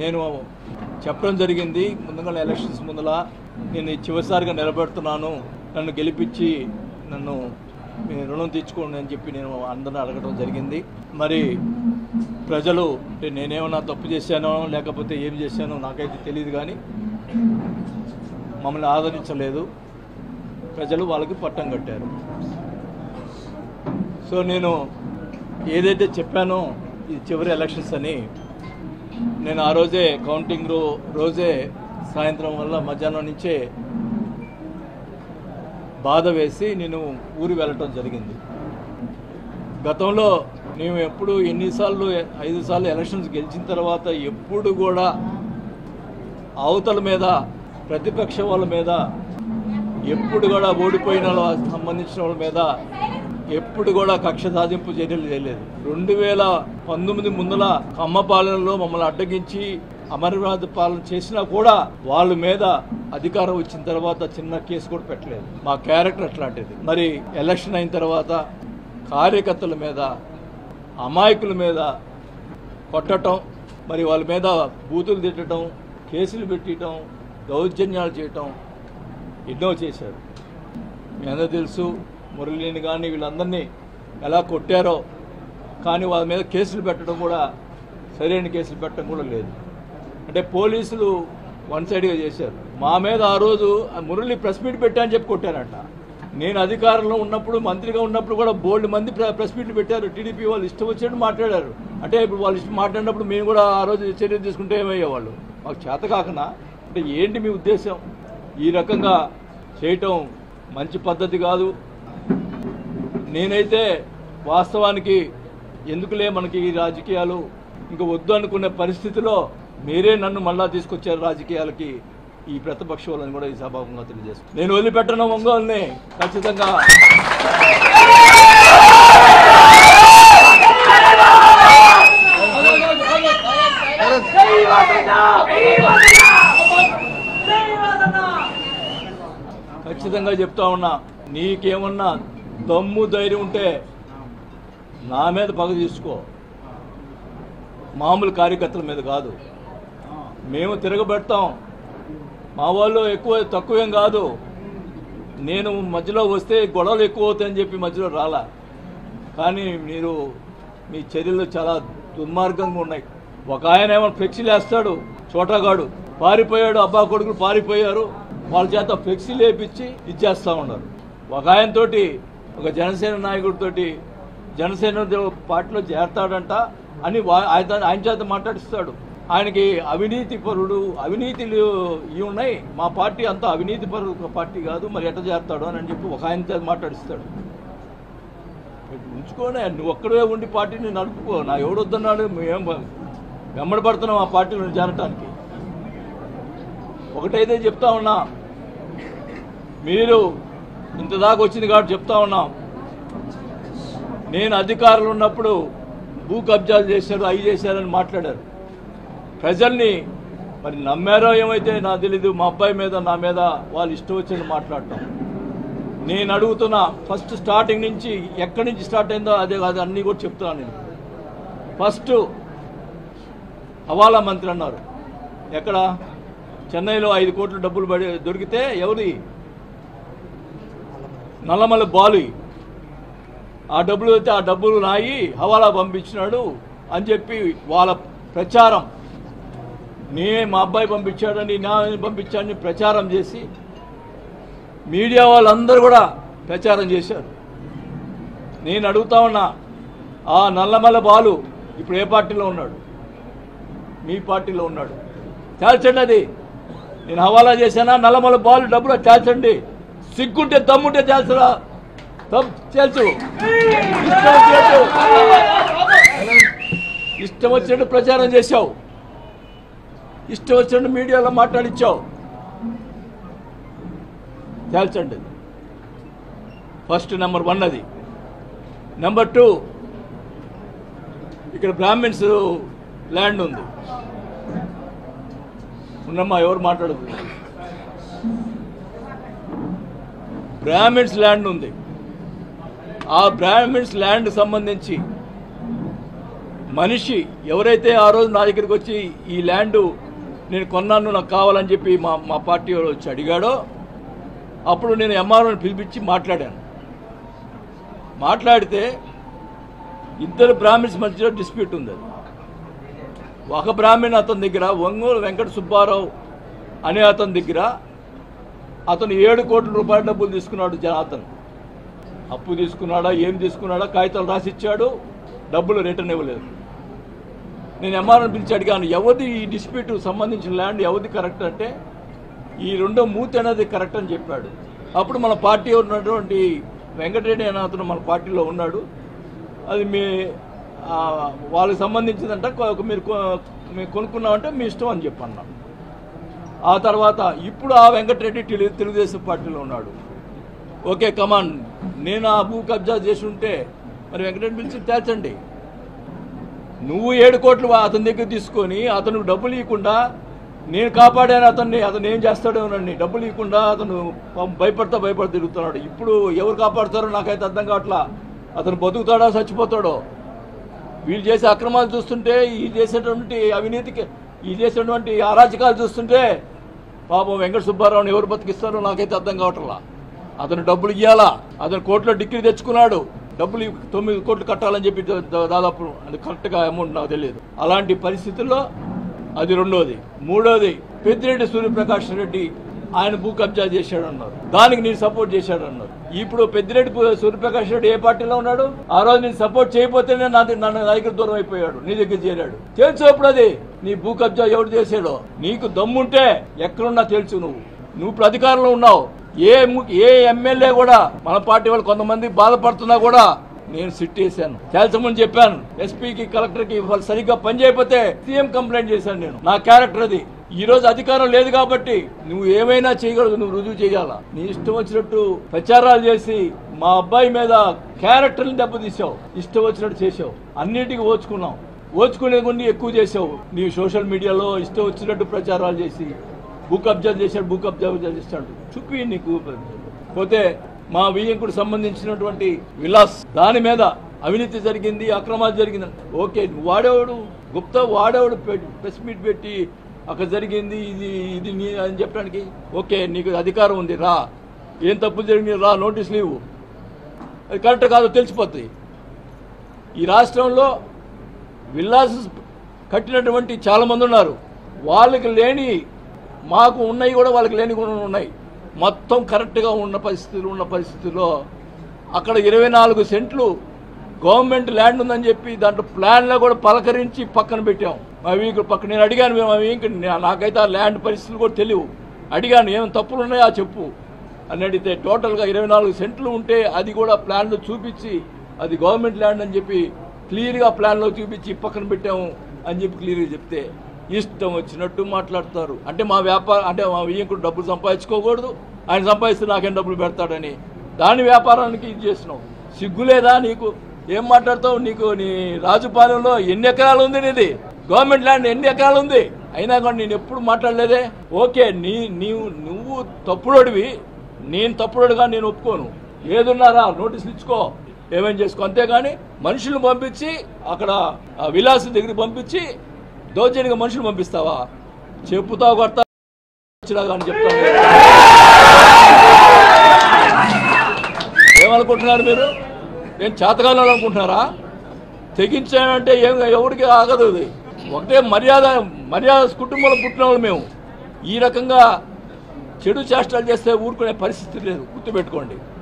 నేను చెప్పడం జరిగింది ముందుగా ఎలక్షన్స్ ముందల నేను ఈ చివరిసారిగా నిలబెడుతున్నాను నన్ను గెలిపించి నన్ను మీ రుణం తీర్చుకోండి అని చెప్పి నేను అందరిని అడగడం జరిగింది మరి ప్రజలు అంటే నేనేమన్నా తప్పు చేశానో లేకపోతే ఏం చేశానో నాకైతే తెలియదు కానీ మమ్మల్ని ఆదరించలేదు ప్రజలు వాళ్ళకి పట్టం కట్టారు సో నేను ఏదైతే చెప్పానో ఇది చివరి ఎలక్షన్స్ అని నేను ఆ రోజే కౌంటింగ్ రో రోజే సాయంత్రం వల్ల మధ్యాహ్నం నుంచే బాధ వేసి నేను ఊరు వెళ్ళటం జరిగింది గతంలో మేము ఎప్పుడు ఎన్నిసార్లు ఐదు సార్లు ఎలక్షన్స్ గెలిచిన తర్వాత ఎప్పుడు కూడా అవతల మీద ప్రతిపక్ష వాళ్ళ మీద ఎప్పుడు కూడా ఓడిపోయిన వాళ్ళ సంబంధించిన వాళ్ళ మీద ఎప్పుడు కూడా కక్ష సాధింపు చర్యలు చేయలేదు రెండు వేల పంతొమ్మిది ముందుల కమ్మ పాలనలో మమ్మల్ని అడ్డగించి అమరనాథ్ పాలన చేసినా కూడా వాళ్ళ మీద అధికారం వచ్చిన తర్వాత చిన్న కేసు కూడా పెట్టలేదు మా క్యారెక్టర్ అట్లాంటిది మరి ఎలక్షన్ అయిన తర్వాత కార్యకర్తల మీద అమాయకుల మీద కొట్టటం మరి వాళ్ళ మీద బూతులు తిట్టడం కేసులు పెట్టడం దౌర్జన్యాలు చేయటం ఎన్నో చేశారు మీ అందరూ తెలుసు మురళిని కానీ వీళ్ళందరినీ ఎలా కొట్టారో కానీ వాళ్ళ మీద కేసులు పెట్టడం కూడా సరైన కేసులు పెట్టడం కూడా లేదు అంటే పోలీసులు వన్ సైడ్గా చేశారు మా మీద ఆ రోజు ఆ మురళి ప్రెస్ మీట్ పెట్టా అని చెప్పి కొట్టారంట నేను అధికారంలో ఉన్నప్పుడు మంత్రిగా ఉన్నప్పుడు కూడా బోల్డ్ మంది ప్ర- ప్రెస్ మీట్లు పెట్టారు టీడీపీ వాళ్ళు ఇష్టం వచ్చినట్టు మాట్లాడారు అంటే ఇప్పుడు వాళ్ళు ఇష్టం మాట్లాడినప్పుడు మేము కూడా ఆ రోజు చర్య తీసుకుంటే ఏమయ్యేవాళ్ళు మాకు చేత కాకనా అంటే ఏంటి మీ ఉద్దేశం ఈ రకంగా చేయటం మంచి పద్ధతి కాదు నేనైతే వాస్తవానికి ఎందుకులే మనకి ఈ రాజకీయాలు ఇంకా వద్దు అనుకునే పరిస్థితిలో మీరే నన్ను మళ్ళా తీసుకొచ్చారు రాజకీయాలకి ఈ ప్రతిపక్ష వాళ్ళని కూడా ఈ సభాముఖంగా తెలియజేస్తాను నేను వదిలిపెట్టను ఒంగోలుని ఖచ్చితంగా ఖచ్చితంగా చెప్తా ఉన్నా నీకేమన్నా దమ్ము ధైర్యం ఉంటే నా మీద పగ తీసుకో మామూలు కార్యకర్తల మీద కాదు మేము తిరగబెడతాం మా వాళ్ళు ఎక్కువ తక్కువేం కాదు నేను మధ్యలో వస్తే గొడవలు ఎక్కువ అవుతాయని చెప్పి మధ్యలో రాలా కానీ మీరు మీ చర్యలు చాలా దుర్మార్గంగా ఉన్నాయి ఒక ఆయన ఏమో ఫ్లెక్సీలు వేస్తాడు చోటగాడు పారిపోయాడు అబ్బా కొడుకులు పారిపోయారు వాళ్ళ చేత ఫ్లెక్సీలు వేపించి ఇచ్చేస్తా ఉన్నారు ఒక ఆయనతోటి ఒక జనసేన నాయకుడితోటి జనసేన పార్టీలో చేరతాడంట అని వా- ఆయన ఆయన చేత మాట్లాడిస్తాడు ఆయనకి అవినీతి పరుడు అవినీతిలు ఇవి ఉన్నాయి మా పార్టీ అంతా అవినీతి పరుడు పార్టీ కాదు మరి ఎట్ట చేస్తాడు అని చెప్పి ఒక ఆయన చేత మాట్లాడిస్తాడు ఉంచుకోనే నువ్వు ఒక్కడే ఉండి పార్టీని నడుపుకో నా ఎవడొద్దన్నాడు మేము వెంబడి పడుతున్నాం ఆ పార్టీలో చేరటానికి ఒకటైతే చెప్తా ఉన్నా మీరు ఇంత దాకా వచ్చింది కాబట్టి చెప్తా ఉన్నాం నేను అధికారులు ఉన్నప్పుడు భూ కబ్జాలు చేశారు అవి చేశారని మాట్లాడారు ప్రజల్ని మరి నమ్మారో ఏమైతే నాకు తెలీదు మా అబ్బాయి మీద నా మీద వాళ్ళు ఇష్టం వచ్చింది మాట్లాడటం నేను అడుగుతున్నా ఫస్ట్ స్టార్టింగ్ నుంచి ఎక్కడి నుంచి స్టార్ట్ అయిందో అదే కాదు అన్నీ కూడా చెప్తున్నాను నేను ఫస్ట్ హవాలా మంత్రి అన్నారు ఎక్కడ చెన్నైలో ఐదు కోట్ల డబ్బులు పడి దొరికితే ఎవరి నల్లమల్ల బాలు ఆ డబ్బులు అయితే ఆ డబ్బులు నాయి హవాలా పంపించినాడు అని చెప్పి వాళ్ళ ప్రచారం నే మా అబ్బాయి పంపించాడని నా పంపించాడని ప్రచారం చేసి మీడియా వాళ్ళందరూ కూడా ప్రచారం చేశారు నేను అడుగుతా ఉన్నా ఆ నల్లమల్ల బాలు ఇప్పుడు ఏ పార్టీలో ఉన్నాడు మీ పార్టీలో ఉన్నాడు తేల్చండి అది నేను హవాలా చేశానా నల్లమల్ల బాలు డబ్బులు తేల్చండి సిగ్గుంటే దమ్ముంటే తేల్చరా తమ్ తేల్చు ఇష్టం వచ్చినట్టు ఇష్టం వచ్చినట్టు ప్రచారం చేశావు ఇష్టం వచ్చినట్టు మీడియాలో మాట్లాడిచ్చావు తేల్చండి ఫస్ట్ నెంబర్ వన్ అది నెంబర్ టూ ఇక్కడ బ్రాహ్మిన్స్ ల్యాండ్ ఉంది ఉన్నమ్మా ఎవరు మాట్లాడదు బ్రాహ్మిన్స్ ల్యాండ్ ఉంది ఆ బ్రాహ్మిన్స్ ల్యాండ్ సంబంధించి మనిషి ఎవరైతే ఆ రోజు నా దగ్గరికి వచ్చి ఈ ల్యాండ్ నేను కొన్నాను నాకు కావాలని చెప్పి మా మా పార్టీ వాడు వచ్చి అడిగాడో అప్పుడు నేను ఎంఆర్ఓని పిలిపించి మాట్లాడాను మాట్లాడితే ఇద్దరు బ్రాహ్మిన్స్ మధ్యలో డిస్ప్యూట్ ఉంది అది ఒక బ్రాహ్మణ్ అతని దగ్గర ఒంగోలు వెంకట సుబ్బారావు అనే అతని దగ్గర అతను ఏడు కోట్ల రూపాయల డబ్బులు తీసుకున్నాడు జనార్దన్ అప్పు తీసుకున్నాడా ఏం తీసుకున్నాడా కాగితాలు రాసిచ్చాడు డబ్బులు రిటర్న్ ఇవ్వలేదు నేను ఎంఆర్ఓని పిలిచి అడిగాను ఎవరిది ఈ డిస్ప్యూట్ సంబంధించిన ల్యాండ్ ఎవరిది కరెక్ట్ అంటే ఈ రెండో మూతి అనేది కరెక్ట్ అని చెప్పాడు అప్పుడు మన పార్టీ ఉన్నటువంటి వెంకటరెడ్డి అనే అతను మన పార్టీలో ఉన్నాడు అది మీ ఆ, వాళ్ళకి సంబంధించిందంట కొ- మీరు కొ- మీరు కొనుక్కున్నామంటే మీ ఇష్టం అని చెప్పన్నాను ఆ తర్వాత ఇప్పుడు ఆ వెంకటరెడ్డి తెలు- తెలుగుదేశం పార్టీలో ఉన్నాడు ఓకే కమాన్ నేను ఆ భూ కబ్జా చేసి ఉంటే మరి వెంకటరెడ్డి పిలిచి తేల్చండి నువ్వు ఏడు కోట్లు అతని దగ్గర తీసుకొని అతను డబ్బులు ఇవ్వకుండా నేను కాపాడాను అతన్ని అతను ఏం చేస్తాడోనండి డబ్బులు ఇవ్వకుండా అతను పాపం భయపడతా భయపడతా తిరుగుతున్నాడు ఇప్పుడు ఎవరు కాపాడుతారో నాకైతే అర్థం కావట్లా అతను బతుకుతాడో చచ్చిపోతాడో వీళ్ళు చేసే అక్రమాలు చూస్తుంటే ఈ చేసేటువంటి అవినీతికి ఈ చేసేటువంటి అరాచకాలు చూస్తుంటే పాపం వెంకట సుబ్బారావుని ఎవరు బతికిస్తారో నాకైతే అర్థం కావట్లా అతను డబ్బులు ఇవ్వాలా అతను కోర్టులో డిగ్రీ తెచ్చుకున్నాడు డబ్బులు ఇవ్వ- తొమ్మిది కోట్లు కట్టాలని చెప్పి దా- దా- దాదాపు అది కరెక్ట్గా అమౌంట్ నాకు తెలియదు అలాంటి పరిస్థితుల్లో అది రెండోది మూడోది పెద్దిరెడ్డి సూర్యప్రకాష్ రెడ్డి ఆయన భూ కబ్జా చేశాడు అన్నారు దానికి నేను సపోర్ట్ చేశాడు అన్నారు ఇప్పుడు పెద్దిరెడ్డి పు- సూర్యప్రకాష్ రెడ్డి ఏ పార్టీలో ఉన్నాడు ఆ రోజు నేను సపోర్ట్ చేయకపోతేనే నా దగ్గర- నన్ను నా దగ్గర దూరం అయిపోయాడు నీ దగ్గర చేరాడు తెలుసు అప్పుడు అది నీ భూ కబ్జా ఎవడు చేశాడో నీకు దమ్ముంటే ఎక్కడున్నా తెలుసు నువ్వు నువ్వు ఇప్పుడు అధికారంలో ఉన్నావు ఏ ము- ఏ ఎమ్మెల్యే కూడా మన పార్టీ వాళ్ళు కొంతమంది బాధపడుతున్నా కూడా నేను సిట్ చేశాను తేల్చమని చెప్పాను ఎస్పీకి కలెక్టర్కి వాళ్ళు సరిగ్గా పని చేయకపోతే సీఎం కంప్లైంట్ చేశాను నేను నా క్యారెక్టర్ అది ఈ రోజు అధికారం లేదు కాబట్టి నువ్వు ఏమైనా చేయగలదు నువ్వు రుజువు చేయాలా నీ ఇష్టం వచ్చినట్టు ప్రచారాలు చేసి మా అబ్బాయి మీద క్యారెక్టర్ని దెబ్బతీసావు ఇష్టం వచ్చినట్టు చేసావు అన్నిటికీ ఓచుకున్నావు ఓచుకునే కొన్ని ఎక్కువ చేసావు నీ సోషల్ మీడియాలో ఇష్టం వచ్చినట్టు ప్రచారాలు చేసి బుక్ కబ్జా చేశాడు బుక్ కబ్జా చేస్తాడు చూపి నీకు పోతే మా వియ్యంకుడు సంబంధించినటువంటి విలాస్ దాని మీద అవినీతి జరిగింది అక్రమాలు జరిగింది ఓకే వాడేవాడు గుప్తా వాడేవాడు ప్రెస్ మీట్ పెట్టి అక్కడ జరిగింది ఇది ఇది నీ అని చెప్పడానికి ఓకే నీకు అధికారం ఉంది రా ఏం తప్పులు జరిగింది రా నోటీసులు ఇవ్వు అది కరెక్ట్ కాదో తెలిసిపోతుంది ఈ రాష్ట్రంలో విల్లాస్ కట్టినటువంటి చాలా మంది ఉన్నారు వాళ్ళకి లేని మాకు ఉన్నాయి కూడా వాళ్ళకి లేని కూడా ఉన్నాయి మొత్తం కరెక్ట్గా ఉన్న పరిస్థితులు ఉన్న పరిస్థితుల్లో అక్కడ ఇరవై నాలుగు సెంట్లు గవర్నమెంట్ ల్యాండ్ ఉందని చెప్పి దాంట్లో ప్లాన్లో కూడా పలకరించి పక్కన పెట్టాం మా వీకు పక్క నేను అడిగాను మా వీకు నాకైతే ఆ ల్యాండ్ పరిస్థితులు కూడా తెలియవు అడిగాను ఏం తప్పులు ఉన్నాయో చెప్పు అని అడిగితే టోటల్గా ఇరవై నాలుగు సెంట్లు ఉంటే అది కూడా ప్లాన్లో చూపించి అది గవర్నమెంట్ ల్యాండ్ అని చెప్పి క్లియర్గా ప్లాన్లో చూపించి పక్కన పెట్టాము అని చెప్పి క్లియర్గా చెప్తే ఇష్టం వచ్చినట్టు మాట్లాడతారు అంటే మా వ్యాపారం అంటే మా వియ్యంకుడు డబ్బులు సంపాదించుకోకూడదు ఆయన సంపాదిస్తే నాకేం డబ్బులు పెడతాడని దాని వ్యాపారానికి ఇది చేసినావు సిగ్గులేదా నీకు ఏం మాట్లాడతావు నీకు నీ రాజుపాలెంలో ఎన్ని ఎకరాలు ఉంది నీది గవర్నమెంట్ ల్యాండ్ ఎన్ని ఎకరాలు ఉంది అయినా కూడా నేను ఎప్పుడు మాట్లాడలేదే ఓకే నీ నీవు నువ్వు తప్పుడోడివి నేను తప్పుడోడుగా నేను ఒప్పుకోను ఏదున్నారా నోటీసులు ఇచ్చుకో ఏమేం చేసుకో అంతేగాని మనుషులను పంపించి అక్కడ ఆ విలాస్ దగ్గరికి పంపించి దౌర్జన్యంగా మనుషులు పంపిస్తావా చెప్పుతావు కొడతా అని చెప్తాను ఏమనుకుంటున్నారు మీరు ఏం చేతకాలం అనుకుంటున్నారా తెగించానంటే ఏం ఎవరికి ఆగదు ఇది ఒకటే మర్యాద మర్యాద కుటుంబంలో పుట్టిన వాళ్ళు మేము ఈ రకంగా చెడు చేష్టలు చేస్తే ఊరుకునే పరిస్థితి లేదు గుర్తుపెట్టుకోండి